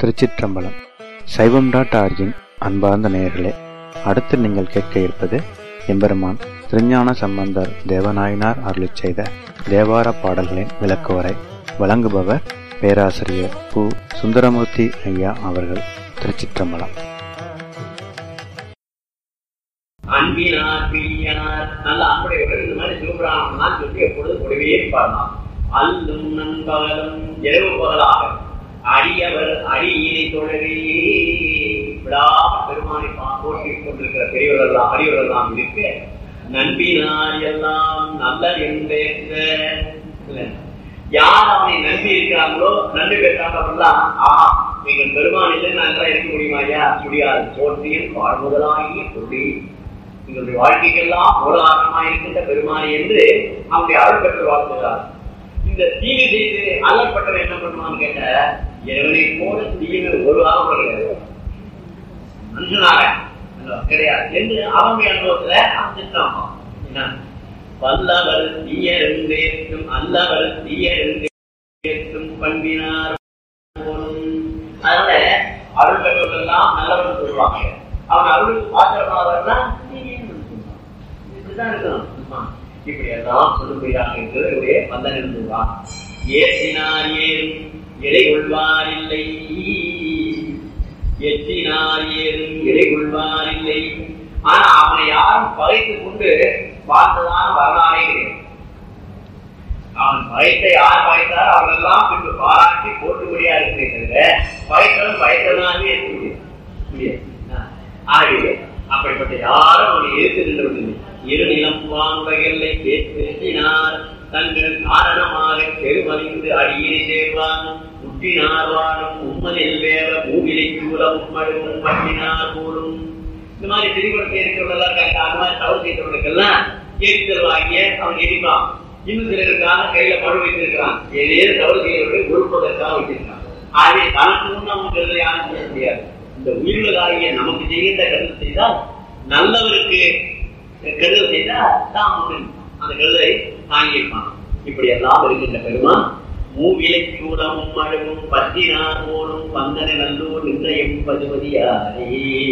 திருச்சிற்றம்பலம் சைவம் dot origin அன்பார்ந்த நேயர்களே அடுத்து நீங்கள் கேட்க இருப்பது எம்பெருமான் திருஞான சம்பந்தர் தேவநாயனார் அருளிச் செய்த தேவார பாடல்களின் விளக்குவரை வழங்குபவர் பேராசிரியர் பு சுந்தரமூர்த்தி ஐயா அவர்கள் திருச்சிற்றம்பலம் அன்பினார் பிரியார் நல்ல அன்புடையவர் இந்த மாதிரி சிவபிராமணன் சொல்லி எப்பொழுது கூடவே இருப்பார்களாம் அல்லும் நண்பகலும் இரவு பகலாக அடியவர் அடியினை தொடரே விடா பெருமானை பா- போற்றிக் கொண்டிருக்கிற பெரியவர்கள் எல்லாம் அடியவர்கள் எல்லாம் இருக்க நண்பினார் எல்லாம் நல்ல என்பேற்ற யார் அவனை நம்பி இருக்கிறாங்களோ நன்றி பெற்றாங்களெல்லாம் ஆஹா நீங்கள் பெருமானில் நன்றா இருக்க முடியுமா ஐயா முடியாது போற்றியில் வாழ்முதலாகிய பொருளி எங்களுடைய வாழ்க்கைக்கெல்லாம் மூலாதாரமாக இருக்கின்ற பெருமானி என்று அவனுடைய அருள் பெற்று வாழ்த்துகிறார் இந்த தீமை செய்து அல்லப்பட்டவன் என்ன பண்ணுவான்னு கேட்ட இறைவனை போல தீமை ஒரு வாரம் கிடையாது மனுஷனாக அல்ல, கிடையாது என்று அவனுடைய அனுபவத்துல அவன் திட்டம் என்ன வல்லவர் தீயருந்தேற்றும் அல்லவர் தீயருந்தேற்றும் பண்பினார் போலும். அதனால அருள் பெற்றவர்கள் எல்லாம் நல்லவர்கள் சொல்லுவாங்க அவன் அருளுக்கு பாத்திரமாவர்னா இப்படிதான் இருக்கணும் ஆமா. இப்படி எல்லாம் சொல்லுபடியாக இருக்கிறவருடைய வந்தன் இருந்துவான் ஏற்றினார் ஏறும் இலை கொள்வார் இல்லை எற்றினார் ஏறும் இலை கொள்வார் இல்லை ஆனா அவனை யாரும் பகைத்துக் கொண்டு வாழ்ந்ததான வரலாறே கிடையாது அவன் பயத்தை யார் பயத்தார் அவர்களெல்லாம் பின்பு பாராட்டி போட்டுபடியா இருக்கிறது பயத்தலும் பயத்தனாவே இருக்க முடியாது முடியாது. ஆகவே அப்படிப்பட்ட யாரும் அவனை எதிர்த்து நின்றவில்லை இரு நிலம் வாங்குவதில்லை பேசினார் தங்கள் காரணமாக பெருமறிந்து அடியினை சேர்வான் முட்டினார் வாழும் உம்மனில் வேற மூவிலை சூழவும் மழுவும் பட்டினார் போலும் இந்த மாதிரி திரிபுரத்தில் இருக்கிறவங்க இருக்காங்க அந்த மாதிரி தவறு செய்தவர்களுக்கெல்லாம் ஏற்றுதல் வாங்கிய அவன் எரிப்பான் இன்னும் சிலருக்காக கையில பழு வைத்திருக்கிறான் ஏதேனும் தவறு செய்யவர்களை ஒழுப்பதற்காக வச்சிருக்கான் ஆகவே தனக்கு முன் அவன் கருதை யாரும் செய்ய முடியாது இந்த உயிர்களாகிய நமக்கு செய்கின்ற கருத்து செய்தால் நல்லவருக்கு கருதல் செய்தால் தான் முடியும் அந்த கருதை தாங்கியிருப்பான் இப்படி எல்லாம் இருக்கின்ற பெருமான் மூவிலை சூடமும் மழுவும் பத்தினார் போலும் வந்தன நல்லூர் நின்ற எம்பதுமதியாரே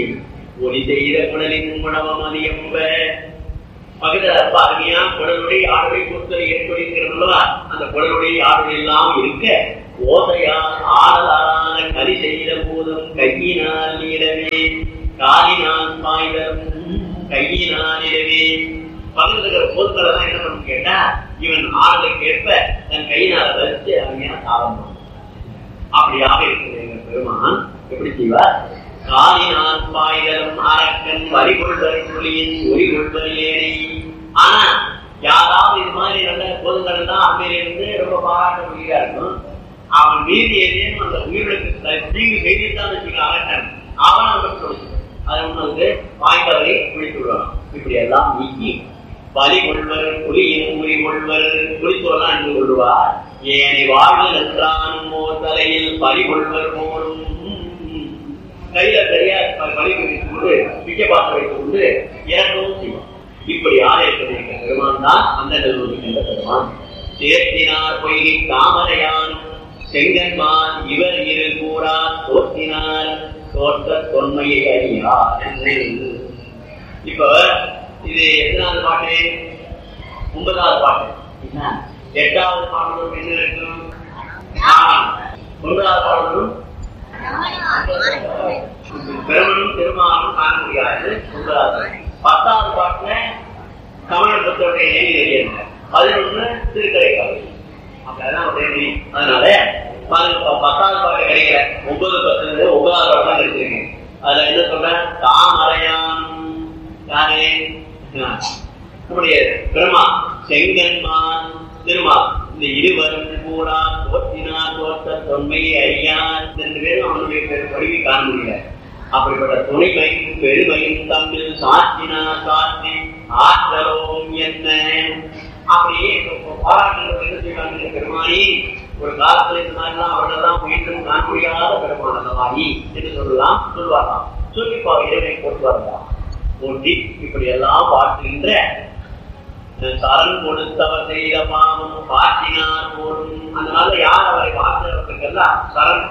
ஒளி செய்த குடலின் உணவம் அது எம்ப பகுதியில் ரொம்ப அருமையா குடலுடைய ஆடலை பொறுத்தலை ஏற்படுகிறவர்களா அந்த குடலுடைய ஆடல் எல்லாம் இருக்க ஓசையால் ஆடலான கரி செய்த போதும் கையினால் இடவே காலினால் பாய்தலும் கையினால் இடவே பக்கத்துல இருக்கிற பொருட்களை தான் என்ன பண்ணு கேட்டா இவன் ஆடலுக்கு ஏற்ப தன் கையினால வச்சு அருமையா சாதம் பண்ணும் அப்படியாக இருக்கிற எங்கள் பெருமான் எப்படி செய்வார் காலினால் பாய்தலும் அரக்கன் வரி கொள்வர் புலியின் ஒரி கொள்வர் ஏனை ஆனா யாராவது இது மாதிரி நல்ல பொதுக்கள் தான் அம்மையில இருந்து ரொம்ப பாராட்ட முடியா இருக்கும் அவன் மீறி ஏதேனும் அந்த உயிர்களுக்கு தீங்கு செய்துதான் வச்சுக்க அரக்கன் அவன் அவன் சொல்லுவான் அதை ஒண்ணு வந்து வாய்ந்தவரை குளித்து விடுவான் இப்படி எல்லாம் நீக்கி பலி கொள்வர் புலியின் உரி கொள்வர் புலித்தோலாம் என்று கொள்வார் ஏனை வாழ்வு என்றானும் ஓர் தலையில் பலி கொள்வர் போலும் கையில சரியா பலி வைத்துக் கொண்டு பிச்சை பாத்திரம் வைத்துக் கொண்டு இறக்கவும் செய்வான் இப்படி ஆலயத்தில் பெருமான் தான் அந்த நிறுவனம் பெருமான் சேர்த்தினார் பொய்கை தாமரையான் செங்கன்மான் இவர் இரு கூறா தோற்றினார் தோற்ற தொன்மையை அறியார் இப்ப இது எத்தனாவது பாட்டு ஒன்பதாவது பாட்டு என்ன? எட்டாவது பாடலும் என்ன இருக்கும் ஆ, ஒன்பதாவது பாடலும் பிரமனும் பெருமானும் காண முடியாது ஒன்பதாவது பத்தாவது பாட்டுல கமலபுத்தருடைய நெறி தெரியாது பதினொன்று திருக்கரை கவலை அப்படிதான் ஒரு நெறி அதனால பாருங்க, ப- பத்தாவது பாட்டு கிடைக்கல ஒன்பது பத்துல இருந்து ஒன்பதாவது பாட்டு தான் கிடைச்சிருக்கு அதுல என்ன சொல்ற தாமரையான் யாரு நம்முடைய பெருமா செங்கன்மான் திருமா இந்த இருவரும் கூடா தோற்றினார் தோற்ற தொன்மையை அறியார் ரெண்டு பேரும் அவனுடைய பெரு- வடிவை காண முடியல அப்படிப்பட்ட துணைமையும் பெருமையும் தம்மில் சாற்றினார் சாற்றி ஆற்றலோம் என்ன அப்படியே பாராட்டுகள் என்ன செய்வாங்க பெருமானி ஒரு காலத்துல இந்த மாதிரிலாம் அவர்களெல்லாம் மீண்டும் காண முடியாத பெருமானவாயி என்று சொல்லலாம் சொல்வாராம் சொல்லி பா- இறைவனை போட்டு வரலாம் போட்டி இப்படி எல்லாம் வாழ்த்துகின்ற சரண் கொடுத்தவர் செய்த பாவம் பாட்டினார் போடும் அதனால யார் அவரை பார்த்தவர்களுக்கெல்லாம் சரண்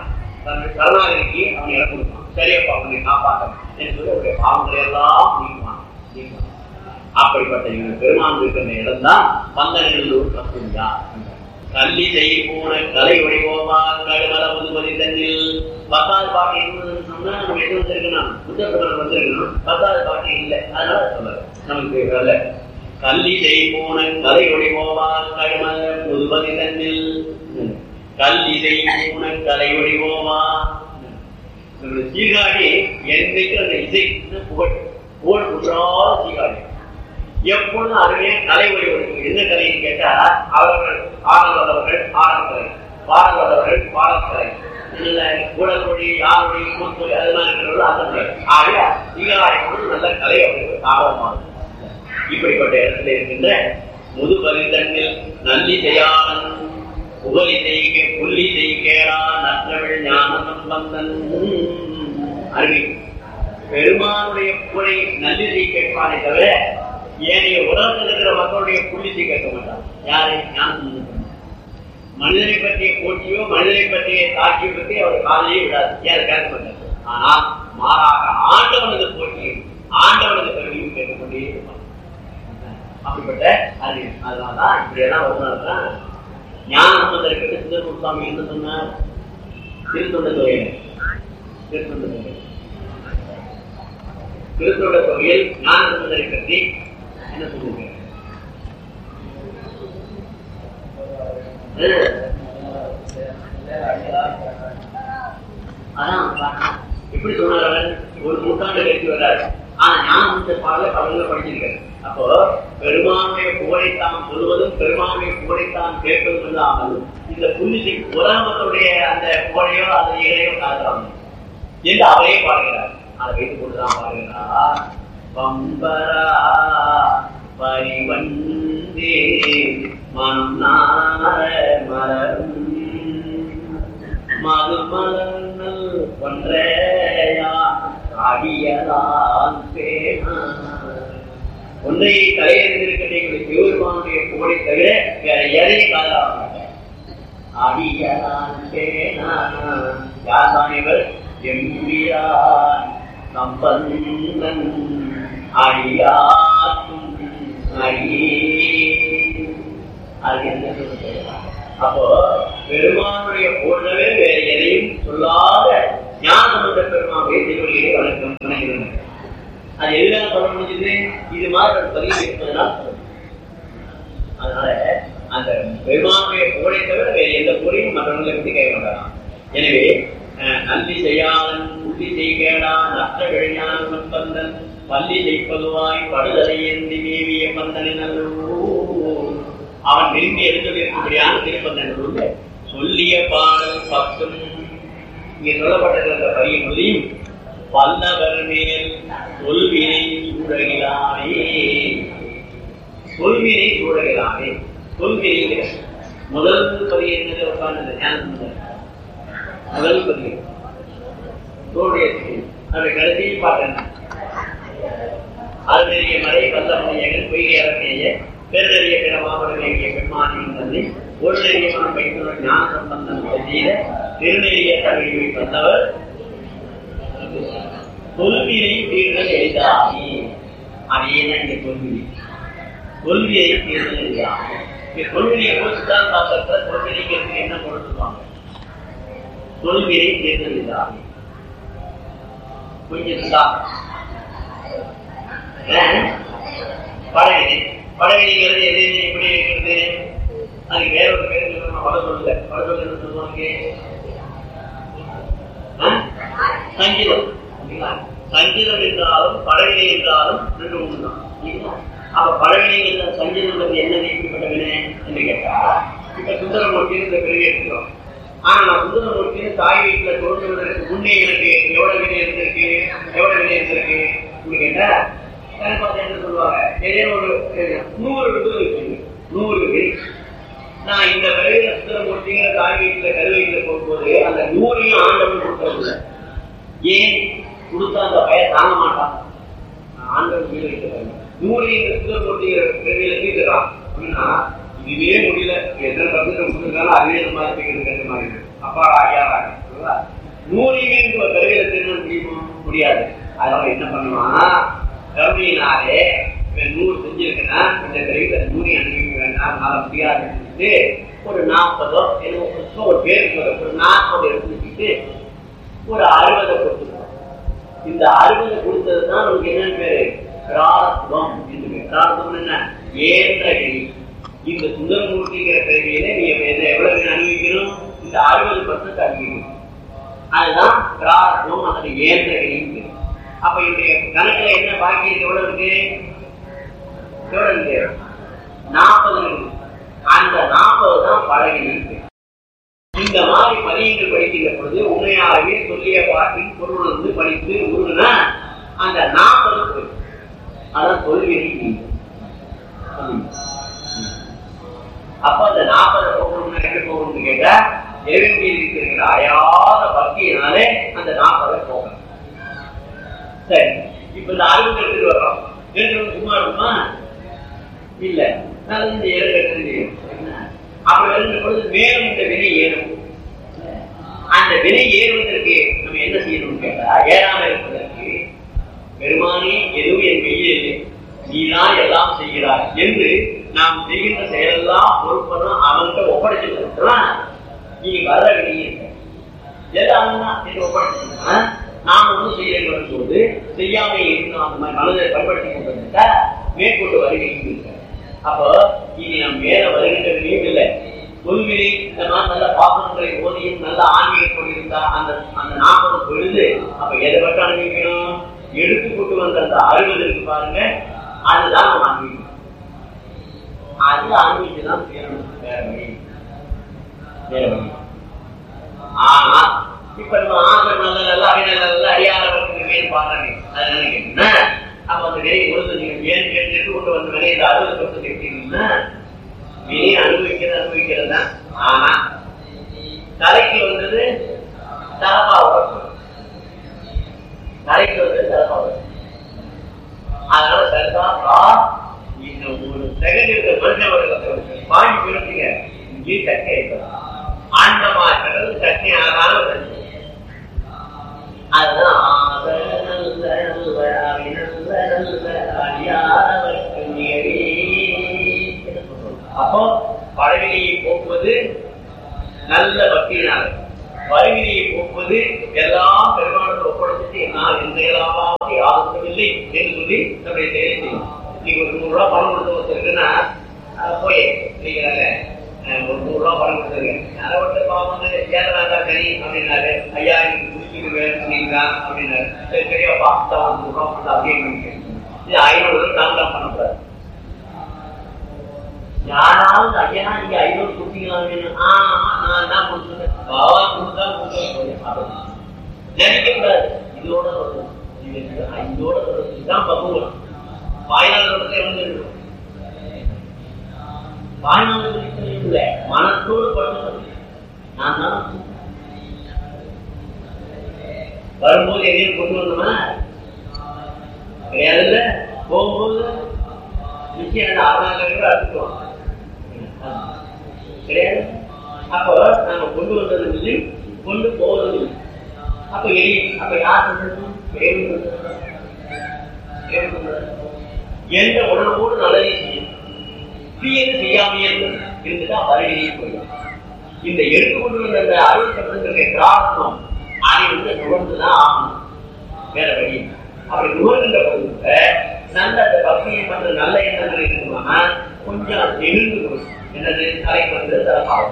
தன்னுடைய கருணாநிதிக்கு அவன் இடம் கொடுப்பான் சரியப்பா அவனை காப்பாற்றணும் என்று சொல்லி அவருடைய பாவங்களை எல்லாம் நீக்குவான் நீக்குவான் அப்படிப்பட்ட இவங்க பெருமான் இருக்கிற இடம் தான் பந்தநல்லூர் கப்புஞ்சா கல்வி செய்ய போன கலை வடிவோமா கடுமல முதுமதி தண்ணில் பத்தாவது பாட்டு இருந்ததுன்னு சொன்னா நம்ம எது வந்திருக்கணும் புத்தகத்தில் வந்திருக்கணும் பத்தாவது பாட்டு இல்லை அதனால சொல்லுறேன் நமக்கு வரல கல்வி செய்ய போன கலை வடிவோமா கடுமல முதுமதி தண்ணில் கல்வி செய்ய போன கலை வடிவோமா நம்முடைய சீர்காழி என்னைக்கு அந்த இசை புகழ் புகழ் குற்றாத சீர்காழி எப்பொழுதும் அருமையா கலை வடிவம் என்ன கலைன்னு கேட்டா அவர்கள் ஆடல் வல்லவர்கள் ஆடல் கலை பாடல் வல்லவர்கள் பாடல் கலை இல்ல குடல்மொழி யாழ்மொழி கூத்தொழி அதெல்லாம் இருக்கிறவர்கள் அந்த கலை ஆக சீர்காழி பொழுது நல்ல கலை அவர்களுக்கு ஆர்வமாகும் இப்படிப்பட்ட இடத்துல இருக்கின்ற முதுபரிதன்னில் நல்லி செய்யாளன் புகழி செய்க புள்ளி செய்கேடா நற்றமிழ் ஞான சம்பந்தன் அருமை பெருமானுடைய புகழை நல்லிசை கேட்பானே தவிர ஏனைய உலகத்தில் இருக்கிற மக்களுடைய புள்ளிசை கேட்க மாட்டான் யாரை ஞான சம்பந்தன் மனிதனை பற்றிய போட்டியோ மனிதனை பற்றிய தாக்கியோ பற்றி அவர் காலையே விடாது ஏன் கேட்க மாட்டார் ஆனால் மாறாக ஆண்டவனது போட்டியும் ஆண்டவனது கல்வியும் கேட்டுக்கொண்டே இருப்பான் அப்படிப்பட்ட அது அதனாலதான் இப்படி எல்லாம் வருவதான் ஞான சம்பந்தருக்கு சுந்தரமூர் சுவாமி என்ன சொன்னார் திருத்தொண்ட தொகையில் திருத்தொண்ட தொகை திருத்தொண்ட தொகையில் ஞான சம்பந்தரை பற்றி என்ன சொல்லுங்க அதான் எப்படி சொன்னார் அவர் ஒரு நூற்றாண்டு கழித்து வர்றாரு ஆனா ஞானமுத்த பாடல பலங்க படிச்சிருக்காரு அப்போ பெருமானுடைய புகழைத்தான் சொல்வதும் பெருமானுடைய புகழைத்தான் கேட்பதும் இல்லாமல் இந்த புள்ளிசை உலகமக்களுடைய அந்த புகழையோ அந்த இடையோ காட்டுறாங்க என்று அவரே பாடுகிறார் அதை வைத்துக் கொண்டுதான் பாடுகிறார் பம்பரா பரிவந்தே மன்னார மலரும் மதுமலங்கள் ஒன்றையா அடியலால் பேணா ஒன்றை தலையறிந்திருக்கின்ற சிவபெருமானுடைய புகழை தவிர வேற எதையும் காதலாக மாட்டேன் அடியலால் பேணா யார் தான் இவர் எம்பியார் சம்பந்தன் அடியாக்கும் அடியே அது என்ன சொல்லுங்க அப்போ பெருமானுடைய போன்றவே வேற எதையும் சொல்லாத ஞானசம்பந்த பெருமானுடைய திருவள்ளியை வணக்கம் வணங்குகிறேன் அது எதுதான் சொல்ல முடிஞ்சது இது மாதிரி ஒரு பதிவு இருப்பதனால் சொல்ல முடியும். அதனால அந்த பெருமானுடைய புகழை தவிர வேற எந்த புகழையும் மற்றவங்களை பற்றி கேட்க மாட்டாராம் எனவே அஹ், நன்றி செய்யாதன் புள்ளி செய்கேடான் அற்ற விழிஞான சம்பந்தன் பள்ளி செய்ப்பதுவாய் படுதலை ஏந்தி மேவிய பந்தனின் அவன் விரும்பி எழுந்திருக்கும்படியான திருப்பந்தன் சொல்லிய பாடல் பத்தும் இங்கே சொல்லப்பட்டிருக்கிற பரிய மொழியும் பல்லவர் மேல் சொல்வினை சூழகிலானே சொல்வினை சூழகிலானே சொல்வினை முதல் பதிய என்னது உட்கார்ந்தது ஞானம் முதல் பதிய தோடைய அதை கடைசியில் பாட்டேன் அருநெறிய மறை வல்லமணியர்கள் பொய்கை அரசேய பெருநெறிய பிற மாமரவேகிய பெண்மானியின் தந்தை ஒரு நெறியமான வைத்துள்ள ஞான சம்பந்தம் செய்த திருநெறிய தமிழை தந்தவர் தொல்வியை தீர்தல் எளிதாகி அதே தான் இங்க தொல்வியை தொல்வியை தீர்தல் எளிதாகி இங்க தொல்வியை போச்சுதான் பார்த்தப்ப தொல்வினைக்கு என்ன கொடுத்துருவாங்க தொல்வியை தீர்தல் எளிதாகி கொஞ்சம் தான் படகிரி படகிரிங்கிறது எது எப்படி இருக்கிறது அதுக்கு வேற ஒரு பேர் சொல்லணும் வட சொல்லுங்க வட சொல்லு என்ன சொல்லுவாங்க ஆ? சங்கீதம் சரிங்களா? சங்கீதம் என்றாலும் படகிரி என்றாலும் ரெண்டு ஒன்று தான் சரிங்களா? அப்ப படகிரி என்ற சங்கீதம் என்னது எப்படிப்பட்ட வினை என்று கேட்டா இப்ப சுந்தரமூர்த்தி இந்த பிறகு எடுக்கிறோம் ஆனா நான் சுந்தரமூர்த்தின்னு தாய் வீட்டுல தோன்றுவதற்கு முன்னே எனக்கு எவ்வளவு வினை இருந்திருக்கு எவ்வளவு வினை இருந்திருக்கு அப்படின்னு கேட்டா யாரும் பார்த்து என்ன சொல்லுவாங்க ஏதேனும் ஒரு அஹ், நூறு இது இருக்கு நூறு வினை நான் இந்த பிறகு சுந்தரமூர்த்திங்கிற தாய் வீட்டுல கருவீட்டுல போகும்போது அந்த நூறையும் ஆண்டவன் கொடுக்கறது ஏன் கொடுத்தா அந்த பையன் தாங்க மாட்டான் ஆண்டவன் வீடு வைக்கிறாங்க நூறையும் இந்த சுந்தரமூர்த்திங்கிற பிறவியில தீர்த்துறான் அப்படின்னா இதுவே முடியல எத்தனை பர்சன்ட் கொடுத்துருக்காலும் அதுவே இந்த மாதிரி தீர்க்கிறது கஷ்டமா இருக்கு அப்பா ஐயா நூறிலிருந்து ஒரு கருவியில திருட முடியுமா முடியாது அதனால என்ன பண்ணுவான் கருவியினாலே இவன் நூறு செஞ்சிருக்கனா இந்த கருவியில நூறி அனுப்பிக்க வேண்டாம் நாள முடியாதுன்னு சொல்லிட்டு ஒரு நாற்பதோ ஏதோ ஒரு பேருக்கு ஒரு நாற்பது எடுத்து வச்சுட்டு ஒரு அறுபதை கொடுத்துருவோம் இந்த அறுபது கொடுத்தது தான் நமக்கு என்னன்னு பேரு பிரார்த்தம் என்று பேரு. பிரார்த்தம் என்ன ஏன்ற கருவி இந்த சுந்தரமூர்த்திங்கிற கருவியில நீ எதை எவ்வளவு அனுபவிக்கணும் இந்த அறுபது பர்சன்ட் அனுபவிக்கணும் அதுதான் பிரார்த்தம் அல்லது ஏன்ற கருவி அப்ப என்னுடைய கணக்குல என்ன பாக்கி இருக்கு எவ்வளவு இருக்கு எவ்வளவு இருக்கு நாற்பது இருக்கு அந்த நாற்பது தான் பழகி இருக்கு இந்த மாதிரி பதியங்கள் படிக்கின்ற பொழுது உண்மையாகவே சொல்லிய பாட்டின் பொருள் வந்து படித்து உருகுனா அந்த நாற்பது போயிடும் அதான் தொல்வினை அப்ப அந்த நாற்பது போகணும்னு எப்படி போகணும்னு கேட்டா இறைவன் மீது இருக்கிற அயாத பக்தியினாலே அந்த நாற்பதை போகணும் சரி இப்ப இந்த அறுபது எடுத்துட்டு வர்றோம் எடுத்துட்டு சும்மா இருக்குமா இல்ல அது இந்த ஏழு எடுத்து அப்படி வருகின்ற பொழுது மேலும் இந்த வினை ஏறும் அந்த வினை ஏறுவதற்கு நம்ம என்ன செய்யணும்னு கேட்டா ஏறாம இருப்பதற்கு பெருமானே எதுவும் என் கையில் இல்லை நீதான் எல்லாம் செய்கிறாய் என்று நாம் செய்கின்ற செயலெல்லாம் பொறுப்பெல்லாம் அவன்கிட்ட ஒப்படைச்சிருக்கிறா நீ வர வெளியே எல்லாம் என்று ஒப்படைச்சிருக்கா நாம் ஒன்றும் செய்ய போது செய்யாம இருக்கணும் அந்த மாதிரி மனதை பயன்படுத்தி கொண்டிருந்தா மேற்கொண்டு வருகிறீங்க அப்போ இனி நம் மேல வருகின்ற வினையும் இல்லை தொல்வினை இந்த மாதிரி நல்ல பாசனங்களை ஓதியும் நல்ல ஆன்மீகம் கொண்டிருந்தா அந்த அந்த நாற்பது பொழுது அப்ப எதை மட்டும் அனுபவிக்கணும் எடுத்து கொண்டு வந்த அந்த அறுபது இருக்கு பாருங்க அதுதான் நம்ம அனுபவிக்கணும் அது அனுபவிச்சுதான் செய்யணும் வேற வழி வேற வழி ஆனா இப்ப நம்ம ஆசை நல்ல நல்ல அபிநய நல்ல அறியாதவர்களுக்கு மேல் பாருங்க அதனால என்ன அப்ப அந்த விலை பொழுது நீங்க ஏன் கேட்டு கொண்டு வந்த விலை இந்த அறுபது பர்சன்ட் எப்படின்னா வினை அனுபவிக்கிறது அனுபவிக்கிறது தான் ஆனா தலைக்கு வந்தது தலப்பா உடம்பு தலைக்கு வந்தது தலப்பா உடம்பு அதனால சரிதாப்பா இந்த ஒரு செகண்ட் இருக்கிற மனுஷன் பாண்டி பிறந்தீங்க இங்கே சட்டை இருக்கலாம் ஆண்டமா இருக்கிறது சட்டை ஆகாம பிரச்சனை அதுதான் ஆக நல்ல நல்ல நல்ல நல்ல அடியாரவர்க்கு நிகழே அப்போ பழவினையை போக்குவது நல்ல பக்தியினால வறுமையை போக்குவது எல்லாம் பெருமானத்தை ஒப்படைச்சிட்டு நான் எந்த இயலாமாவது ஆபத்தமில்லை என்று சொல்லி நம்முடைய செயலை செய்யும் நீங்க ஒரு நூறு ரூபாய் பணம் கொடுத்து வச்சிருக்குன்னா போய் நீங்க ஒரு நூறு ரூபாய் பணம் கொடுத்துருங்க யாரை பாவம் வந்து ஏதனாக்கா கனி அப்படின்னாரு ஐயா எனக்கு குடிச்சிருங்க அப்படிங்களா அப்படின்னாரு சரி பெரியப்பா தான் நூறு ரூபாய் கொடுத்து அப்படியே இது ஐநூறு தான் தான் பண்ணக்கூடாது யாராவது ஐயா நீங்க ஐநூறு கொடுத்தீங்களா ஆமா நான் என்ன கொடுத்துருக்கேன் பாவா கொடுத்தா கொடுத்தேன் நினைக்க கூடாது இதோட சொல்லணும் இதோட சொல்லணும் இதுதான் பக்குவம் வாய்நாள் சொல்லத்தை வந்து வாய்நாள் இல்லை மனத்தோடு பட்டு நான் தான் வரும்போது எதையும் கொண்டு வந்தோமா கிடையாதுல்ல போகும்போது நிச்சயம் அருணாக்கர்கள் அறுத்துக்குவோம் கிடையாது அப்போ நாம கொண்டு வந்தது இல்லை கொண்டு போவதும் இல்லை அப்ப எலி அப்ப யார் சொல்றது எந்த உணர்வோடு நல்லதை செய்யும் தீயது செய்யாமையே இருந்துட்டா வருகையே போயிடும் இந்த எடுத்துக்கொண்டு வந்த அந்த அறுபத்தி காரணம் அதை வந்து நுகர்ந்துதான் ஆகணும் வேற வழி அப்படி நுகர்கின்ற பொழுது நல்ல அந்த பக்தியை பண்ற நல்ல எண்ணங்கள் இருக்குமானா கொஞ்சம் எழுந்து கொடுக்கும் என்னது தலைக்கு வந்து தரப்பாகும்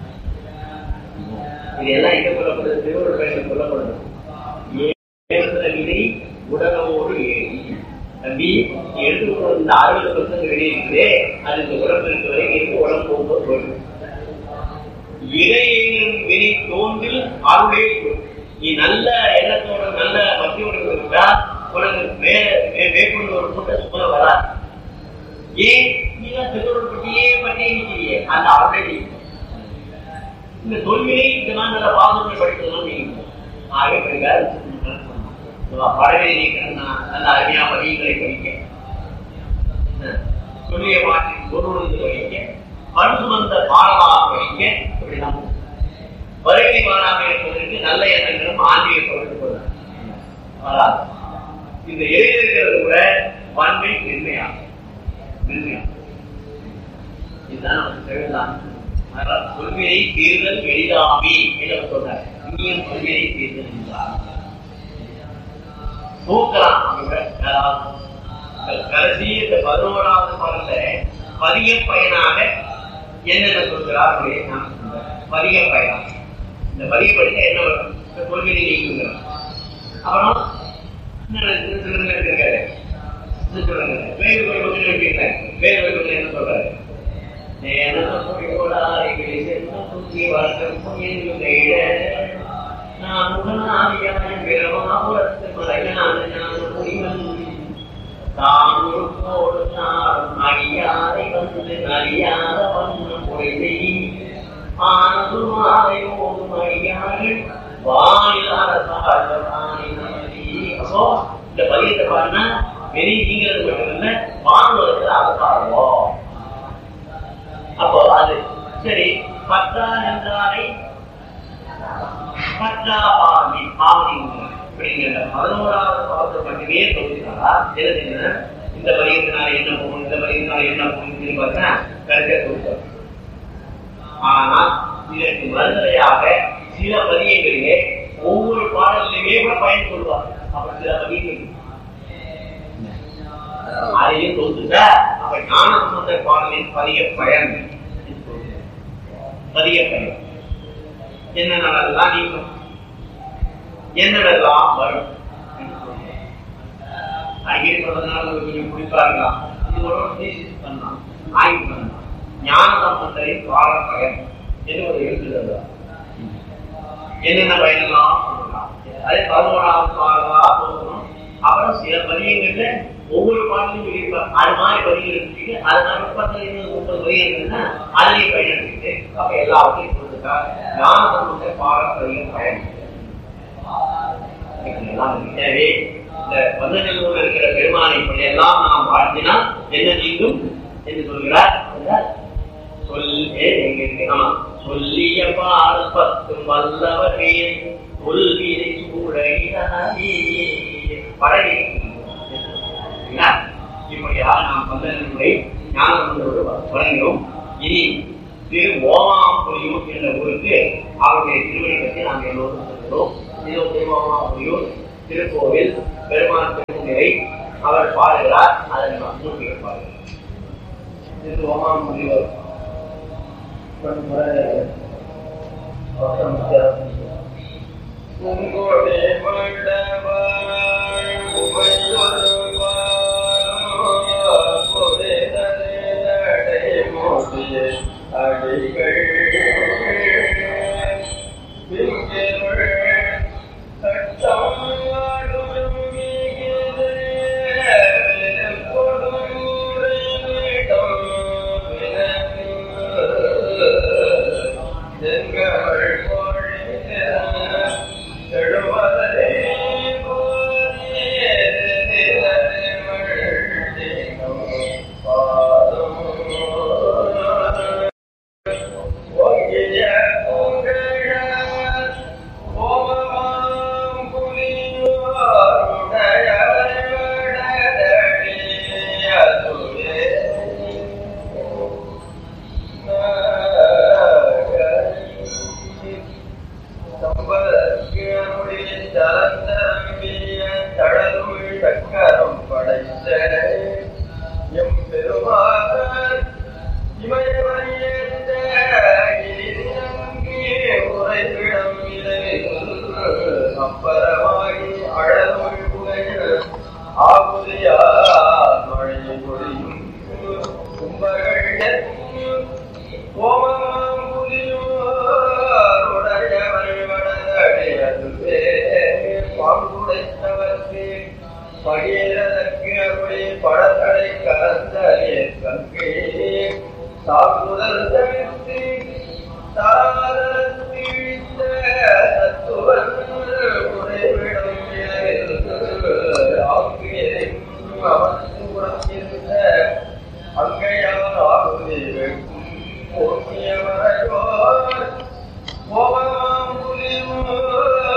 இதெல்லாம் எங்க சொல்லப்படுது திருவள்ளுவர் பயணம் சொல்லப்படுது ஏழுகிற விதை உடலோடு ஏறி தம்பி எடுத்துக்கொண்டு இந்த அறுபது பர்சன்ட் வெளியே இருக்குதே அது இந்த உடம்பு இருக்க வரைக்கும் இருக்கு உடம்பு போகும்போது போயிடும் இடையிலும் வெளி தோன்றில் அருளே நீ நல்ல எண்ணத்தோட நல்ல பக்தியோட இருக்கா உனக்கு மேல மேற்கொண்டு ஒரு கூட்டம் போல வராது ஏன் நீதான் திருவள்ளுவர் பற்றியே பற்றியே நிற்கிறியே அந்த ஆல்ரெடி இந்த தொல்வினை இந்த மாதிரி நல்ல பாசங்களை படித்ததும் நீங்க ஆகவே படிக்காது படவை நீக்கணும்னா நல்ல அருமையா பதியங்களை படிக்க சொல்லிய மாற்றின் பொருள் படிக்க மனசு வந்த பாடமாக படிக்க இப்படிதான் வருகை மாறாமல் இருப்பதற்கு நல்ல நல்ல எண்ணங்களும் ஆன்மீக தொடர்பு கொள்ளும். வராது. இந்த எளிதில் இருக்கிறது கூட வன்மை மென்மையா மென்மையா இதுதான் நமக்கு தேவைதான் அதனால கொள்கையை தீர்தல் எளிதாமி என்று அவர் சொன்னார் நீயும் கொள்கையை தீர்தல் என்றார் தூக்கலாம் அவங்க யாராவது. கடைசி இந்த பதினோராவது பாடல்ல பதிய பயனாக என்னென்ன சொல்கிறார் அப்படியே நான் சொல்றேன். பதிய பயனாக இந்த பதிய படிக்க என்ன வரும் இந்த கொள்கையை நீக்குங்கிறார் அப்புறம் இன்னும் ரெண்டு சொல்லுங்க இருக்காரு இன்னும் சொல்லுங்க வேறு போய் கொண்டு வைக்கிறீங்க வேறு போய் கொண்டு என்ன சொல்றாரு நேனோடாரிகளை செல்வம் தூக்கி வளர்க்கும் என்னுடைய நான் உடனாதியான பிரமாபுரத்து மலையான ஞான புரிவன் தான் உருப்போடு நாடும் அடியாரை வந்து அறியாத வண்ணம் பொய்தை ஆனது மாலையோடும் அடியார்கள் வாயில் அரசாணி அப்போ இந்த பதியத்தை பாருன்னா வெளியே நீங்கிறது மட்டும் இல்ல வானுலகத்தில் அரசாடுவோம் அப்போ அது சரி பற்றா என்றாரை பற்றா பாவனி பாவனி அப்படிங்கிற பதினோராவது பாவத்தை மட்டுமே சொல்லிட்டாரா எழுதுங்க இந்த பதியத்தினால என்ன போகும் இந்த பதியத்தினால என்ன போகும் பார்த்தா கருத்தை கொடுத்தார் ஆனால் இதற்கு மறுதலையாக சில பதியங்களிலே ஒவ்வொரு பாடலிலுமே கூட பயன் கொள்வார் அவர் சில பதியங்கள் அதையும் தொகுத்துட்டா அப்ப ஞான சம்பந்த பாடலின் பதிய பயன் பதிய பயன் என்னென்னலாம் நீங்கும் என்னென்னலாம் வரும் அடிக்கடி சொல்றதுனால கொஞ்சம் குறிப்பாருக்கலாம் இது ஒரு thesis பண்ணலாம் ஆய்வு பண்ணலாம் ஞான சம்பந்தரின் பாட பயன் என்று ஒரு எழுத்துதல் என்னென்ன பயனெல்லாம் சொல்லலாம் அதே பதினோராவது பாடலா போகணும் அப்புறம் சில பதியங்கள்ல ஒவ்வொரு பாடலையும் சொல்லியிருப்பார் அது மாதிரி பதிகள் எடுத்துட்டு அது மாதிரி முப்பத்தி முப்பது பதிகள்னா அதுலயும் பயன் எடுத்துட்டு அப்ப எல்லாவற்றையும் கொடுத்துட்டா ஞான சம்பந்த பாட பதிகம் பயன் எனவே இந்த பந்தநல்லூர் இருக்கிற பெருமானை இப்படி எல்லாம் நாம் வாழ்த்தினால் என்ன நீங்கும் என்று சொல்கிறார் சொல்லே எங்க இருக்கு ஆமா சொல்லிய பால் பத்தும் வல்லவரே கொள்வினை சூழலினாயே படகை இப்படியாக நாம் பந்தநல்லூரை ஞானசம்பந்தோடு தொடங்கினோம் இனி திரு ஓமாம்புரியூர் என்ற ஊருக்கு அவருடைய திருமணி பற்றி நாம் எல்லோரும் சொல்கிறோம் இது திருவோமாம்புரியூர் திருக்கோவில் பெருமாள் திருநிலை அவர் பாடுகிறார் அதை நாம் மூர்த்திகள் பாடுகிறோம் திரு ஓமாம்புரியூர் உங்கோடே மண்டபாய் உமையொருவாய் கொடே நடை நடை மோதிய அடிகள் விங்கெருள் சட்டம் ஆடும் மீகிலே கொடுமுறை மீட்டம் எங்கள் மொழி எழுவதே சக்கரம் படைத்த எம் பெருமாள் இமயவரியந்த கிரிநங்கி உரைவிடம் இரவில் அப்பறமாகி அழல் புகையில் ஆகுதியா மழை பொழியும் கும்பகள் ஓமமாம் புலியோருடையவள் வடதடையதுவே பாம்புடைத்தவர்க்கு பகிரதற்கு அப்படி படத்தடை கலந்தலே கங்கை சாகுதல் தவிர்த்து தாரத்து இழித்த தத்துவன் உறைவிடம் இரவில் ஆங்கிலே அமர்ந்து உறங்கியிருந்த அங்கையார் ஆகுதி வெட்கும் போக்கியவரையோர் கோபமாம் புலியும்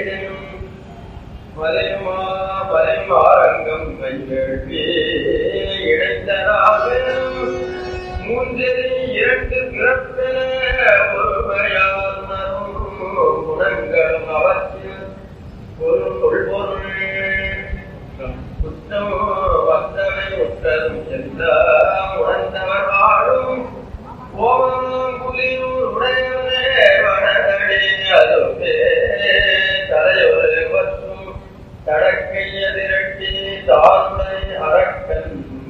உரைவிடும் வலையுமா வலைமாரங்கம் கைகழ்வி இடைத்தராக மூன்றில் இரண்டு பிறப்பென ஒருமையால் குணங்களும் அவற்றில் ஒரு கொள்பொருள் குற்றம் வந்தவை உற்றதும் எல்லாம் உணர்ந்தவர் வாழும் ஓமம் புலியூர் உடையவனே வடதடி அதுவே தலையொரு வற்றும் தடக்கைய திரட்டி தாருடை அரக்கன்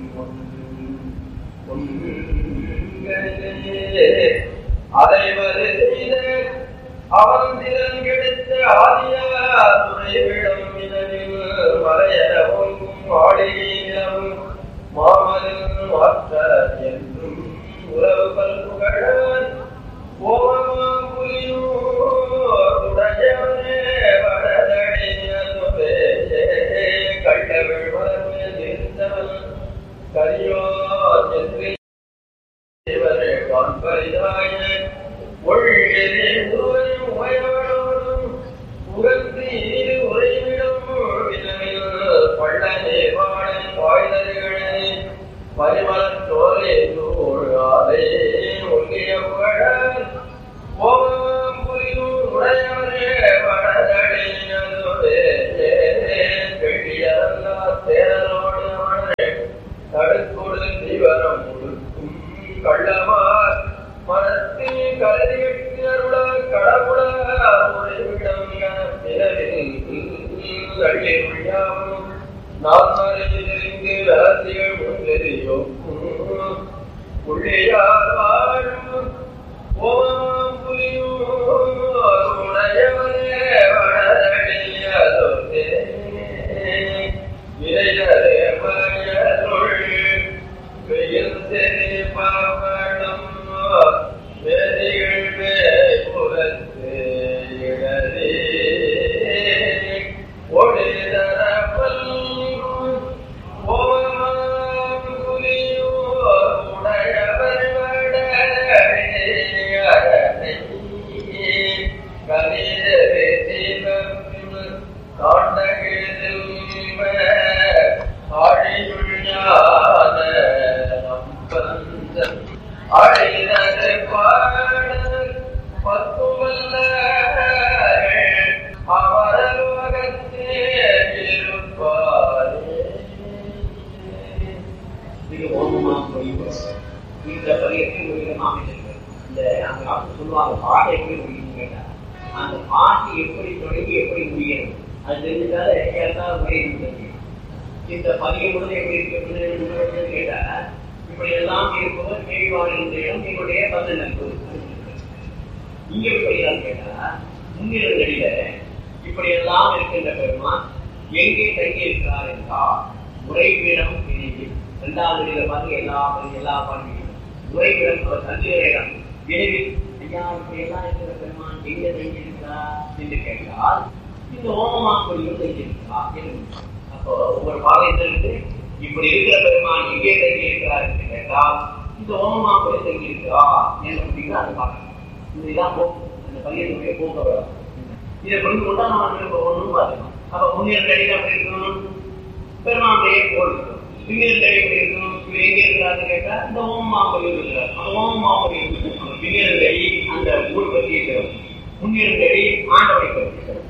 அதைவது செய்த அவன் திறன் கிடைத்த ஆதியார் துறைவிடம் இதனில் மலையரவும் ஆடியிலும் மாமலின் மாற்ற என்றும் உறவு பல்புகழன் ஓமம் புலியூர் உடையவனே வடதடி அதுவே கள்ளவிழ் மலர்மேல் இருந்தவன் கரியோ என்று இவரே காண்பரிதாய ஒழியதே உருவையும் உயவனோடும் உகந்து இரு உறைவிடும் வினவில் பள்ளனே வாழை வாய்தல்களே பரிமளத் தோலே தூழாதே ஒல்லிய புகழ் ஓமம் புரியும் உடையவரே வடதடியதுவே வெள்ளியரல்லா தேரலோடு அவனை தடுக்கொடு தீவரம் முழுக்கும் கள்ளமார் மனத்தில் கருதிவிட்டு அருள கடவுள உறைவிடம் பிறவில் அள்ளி முடியாமல் நான் மறைந்திருந்து ரகசியம் முன்னெறியும் உள்ளேயார் வாழும் ஓம் புலியும் உடையவனே வடதடியதொத்தே இளையரே மயருள் வெயில் செறி பாவடம் வெறிகள் மேற்புறத்து இடரே ஒளிதர பல்கும் ஓமம் புலியோ உடையவர் வடரே கலிதரே தீபம் காண்டகில் ஆழியுள்ளாத நம்பந்தன் அழிதரு பாடல் பத்துவல்ல அவரலோகத்தே இருப்பாரே இது ஓமமா பொழிவு இந்த பதியத்தில் ஒரு விதமா அமைந்திருக்கிறது இந்த அந்த காலத்துல சொல்லுவாங்க பாட்டை எப்படி முடியும் கேட்டா அந்த பாட்டு எப்படி தொடங்கி எப்படி முடியும் அது தெரிஞ்சுக்காத கேட்டால் முறை தெரியும் இந்த பதியம் முழுது எப்படி இருக்கு கேட்டா இப்படி எல்லாம் இருப்பவர் கேள்விவாரின் இடம் என்னுடைய பதில் நட்பு இங்க எப்படி கேட்டா முன்னிலங்களில இப்படி எல்லாம் இருக்கின்ற பெருமான் எங்கே தங்கி இருக்கிறார் என்றால் உறைவிடம் நினைவு இரண்டாவது நிலை பார்த்து எல்லா எல்லா பாண்டியும் உறைவிடம் அவர் தங்குகிற இடம் நினைவில் ஐயா இப்படி எல்லாம் இருக்கிற பெருமான் எங்கே தங்கி இருக்கிறார் என்று கேட்டால் இந்த ஓமமா கோயில் தங்கி இருக்கிறார் என்று அப்போ ஒவ்வொரு பாளையத்திலிருந்து இப்படி இருக்கிற பெருமான் எங்கே தங்கி இருக்கிறார் என்று கேட்டால் இந்த ஓமமா கோயில் தங்கி இருக்கிறார் என்று அப்படிங்கிற அதை பார்க்கணும் இதுதான் போக்கு அந்த பையனுடைய போக்க வரும் இதை கொண்டு கொண்டா நம்ம ஒன்றும் பார்க்கணும் அப்ப முன்னேற்ற அடியில் அப்படி இருக்கணும் பெருமானுடைய போல் இருக்கணும் பின்னேற்ற அடி எப்படி இருக்கணும் இவர் எங்க இருக்கிறாருன்னு கேட்டா இந்த ஓம் மாம்பரியம் இருக்கிறார் அந்த ஓம் மாம்பரியம் பின்னேற்ற அடி அந்த ஊர் பற்றி இருக்கிறோம் முன்னேற்ற அடி ஆண்டவரை பற்றி இருக்கிறோம்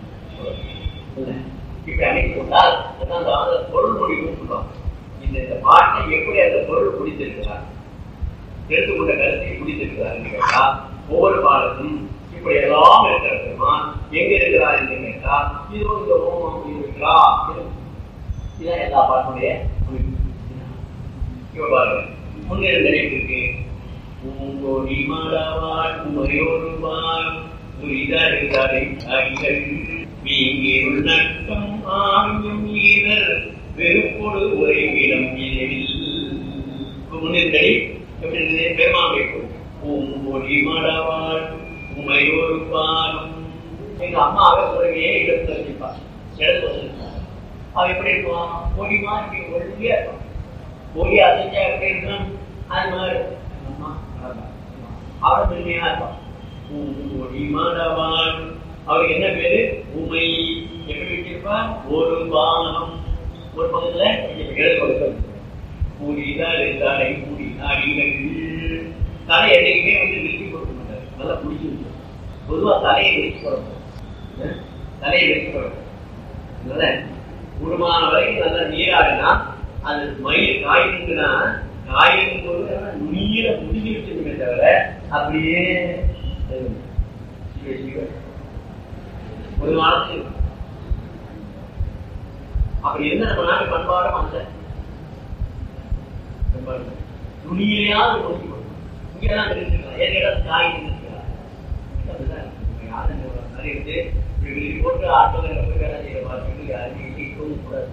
இப்படி அமைத்து கொண்டால் அதான் அந்த அந்த பொருள் முடிவு சொல்லுவாங்க இந்த இந்த பாட்டை எப்படி அந்த பொருள் முடித்திருக்கிறார் எடுத்துக்கொண்ட கருத்தை முடித்திருக்கிறார் கேட்டா ஒவ்வொரு பாடலும் இப்படி எல்லாம் இருக்கிற பெருமான் எங்க இருக்கிறார் என்று கேட்டால் இதோ இந்த ஓமம் இருக்கிறா இதான் எல்லா பாட்டுடைய அமைப்பு இப்ப பாருங்க முன்னேறு இருக்கு பூங்கோடி மாடவாள் குமரியோருவாள் துரிதருகரை அடிகள் வீங்கிருள் நட்டம் ஆயும் ஈரர் வெறுப்பொடு உறைவிடம் நினைவில் முன்னேறி எப்படி இருந்தது பெருமாள் பூங்கொடி மடவாள் உமையொரு பாலும் எங்க அம்மாவை உறவையே இடத்துல வச்சிருப்பாங்க இடத்துல வச்சிருப்பாங்க அவ எப்படி இருப்பான் பொடிமா இப்படி ஒல்லியா இருக்கும் பொடி அசைச்சா எப்படி இருக்கும் அது மாதிரி எங்க அம்மா அவளை மென்மையா இருப்பான் பூங்கொடி மடவாள் அவருக்கு என்ன பேரு உமை எப்படி வச்சிருப்பான் ஒரு பானம் ஒரு பக்கத்துல எழுத கொடுக்கணும் கூடிதான் இருந்தாலே கூடினா நீங்கள் தலை என்னைக்குமே வந்து விரிச்சு கொடுக்க மாட்டாரு நல்லா பிடிச்சி வச்சிருக்கும் பொதுவா தலையை விரிச்சு போடணும் தலையை விரிச்சு போடணும் அதனால கூடுமான வரைக்கும் நல்லா நீராடினா அது மயில் காயுதுன்னா காயும் போது நீரை முடிஞ்சு வச்சிருக்கே தவிர அப்படியே சிவ சிவ ஒரு வாரத்தில் அப்படி என்ன நம்ம நாட்டு பண்பாடும் அந்த பண்பாடு துணியிலையாவது முடிச்சு கொடுக்கணும் இங்கெல்லாம் இருந்துக்கலாம் ஏன் இடம் காய் இருந்துக்கலாம் அப்படிதான் யாரும் நிறைய இருக்கு இப்படி வெளியே போட்டு ஆட்டோவில் போய் வேலை செய்ய பார்த்துட்டு யாருமே தூங்க கூடாது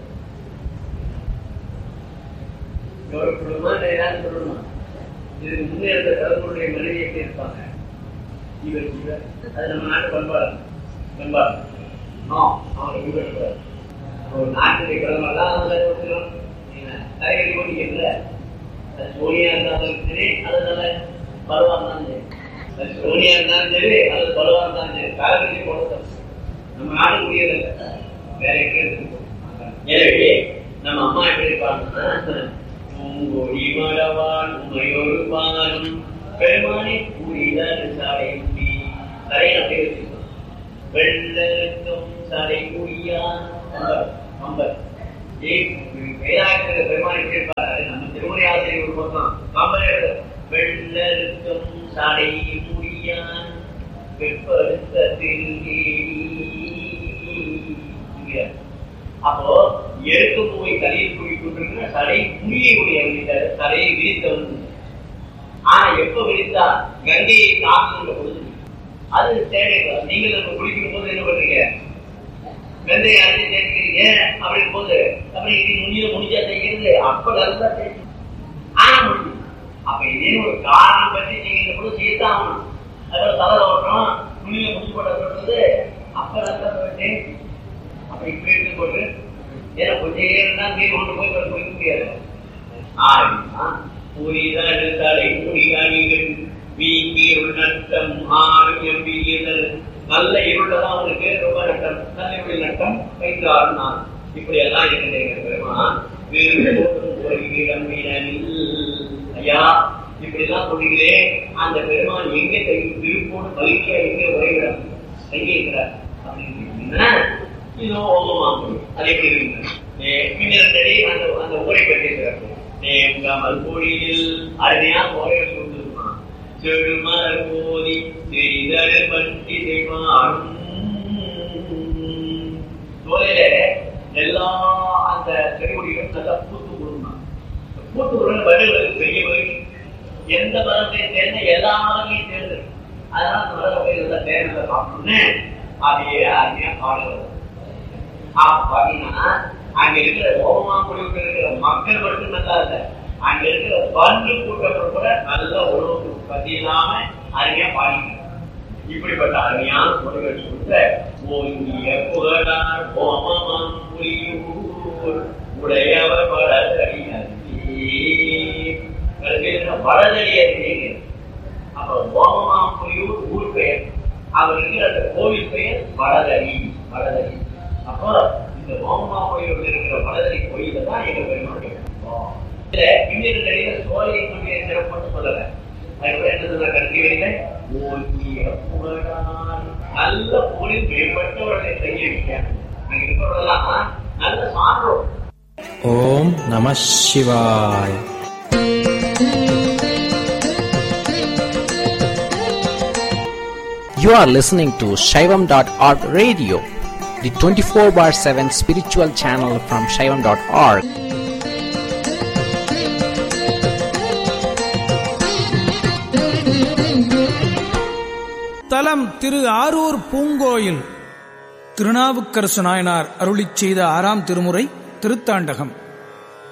எவ்வளவு சொல்லுமா ஏதாவது சொல்லணுமா இதுக்கு முன்னே இருந்த தலைமுறையுடைய மனைவி எப்படி இருப்பாங்க இவர் இவர் அது நம்ம நாட்டு பண்பாடு பண்பாடு ஆ அவரை இவர் ஒரு நாட்டுடைய கிழமெல்லாம் தலைவலி போட்டிக்கல அது சோனியா இருந்தாலும் சரி அது நல்ல பருவா இருந்தாலும் சரி அது சோனியா இருந்தாலும் சரி அது பருவா இருந்தாலும் சரி தலைவலி போட நம்ம நாடு முடியதில்லை வேற எங்கே எனவே நம்ம அம்மா எப்படி இருப்பாங்கன்னா பூங்கொடி மரவான் உமையொரு பாலும் பெருமானி புரிதல் சடை முடி சடையை அப்படியே வச்சுக்கணும் வெள்ளத்தும் சடை முடியான் கம்பர் வேதாயத்தில் பெருமான் எப்படி இருப்பாரு நம்ம திருமுறை ஆசிரியர் ஒரு பக்கம் கம்பர் வெள்ளத்தும் சடை முடியான் வெப்பழுத்த அப்போ எருக்க போய் தலையில் குடி கொண்டிருக்கிற சடை முடியக்கூடிய தலையை விரித்தவன் ஆனா எப்ப விரித்தா கங்கையை காக்கின்ற பொழுது அது தேவை நீங்கள் நம்ம குளிக்கும் போது என்ன பண்றீங்க வெந்தய அரைச்சி சேர்க்கிறீங்க அப்படி போது அப்படி இது முடிய முடிஞ்சா செய்கிறது அப்ப நல்லா செய்யும் ஆனா முடியும் அப்ப இதே ஒரு காரணம் பற்றி செய்கிற போது செய்யத்தான் ஆகணும் அப்புறம் தலை ஓட்டுறோம் துணியை முடிச்சு போட்ட சொல்றது அப்ப நல்லா செய்யும் அப்ப இப்ப இருந்து போட்டு ஏன்னா கொஞ்சம் இருந்தா நீர் கொண்டு போய் போய் முடியாது ஆனா புரிதல் தலை முடிகள் வீங்கி நட்டம் ஆறும் எம்பியதல் நல்ல இருளதான் அவனுக்கு ரொம்ப நட்டம் நல்ல இருள் நட்டம் ஐந்து ஆறு நாள் இப்படி எல்லாம் இருக்கிறீங்க பெருமான் ஐயா இப்படி எல்லாம் சொல்லுகிறே அந்த பெருமான் எங்க கை விருப்போடு மகிழ்ச்சியா எங்க உரைகிறார் எங்கே இருக்கிறார் அப்படின்னு இதோ ஓமமா அது எப்படி இருக்கு பின்னரடி அந்த அந்த ஊரை பற்றி தேங்காமல் கோடியில் அருமையா ஓரையை சொல்லிருக்கான் செழுமர் போதி செய்தல் பற்றி செய்வாரும் தோலையில எல்லா அந்த செடிகொடிகளும் நல்லா பூத்து கொடுமா பூத்து கொடுங்க பதில்களுக்கு பெரிய மகிழ்ச்சி எந்த மரத்தை சேர்ந்த எல்லா மரங்களையும் சேர்ந்து அதனால அந்த மரத்தை போய் நல்லா தேர்தல சாப்பிடணும்னு அதையே அருமையா பாடுறது அப்படின்னா அங்க இருக்கிற ஓமமா குழுவில் இருக்கிற மக்கள் மட்டும் நல்லா இல்ல அங்க இருக்கிற பந்து கூட்டங்கள் கூட நல்ல உணவு பத்தி இல்லாம அருமையா பாடிக்கிறார் இப்படிப்பட்ட அருமையான முறைகள் கொடுத்த ஓங்கிய புகழார் ஓமமாம் புரியூர் உடையவர் வடதடி வடதடி அறிஞர் அப்ப ஓமமாம் புரியூர் ஊர் பெயர் அவர் இருக்கிற அந்த கோவில் பெயர் வடதடி வடதடி அப்போ இந்த ஓமமா கோயிலுக்கு இருக்கிற வடதடி கோயில தான் எங்க பெருமாளுடைய இதுல இன்னொரு நடிகை சோலையை கொண்டு சிறப்பு சொல்லல அதுக்கு என்ன சொன்ன கல்வி வழியில ஓங்கிய புகழான் நல்ல போலில் மேம்பட்டவர்களை செய்ய வைக்க அங்க இருக்கிறவரெல்லாம் நல்ல சான்றோர் ஓம் நம சிவாய் You are listening to Shaivam.org radio, the 24 bar 7 spiritual channel from Shaivam.org. தலம் திரு ஆரூர் பூங்கோயில் திருநாவுக்கரசு நாயனார் அருளிச் செய்த ஆறாம் திருமுறை திருத்தாண்டகம்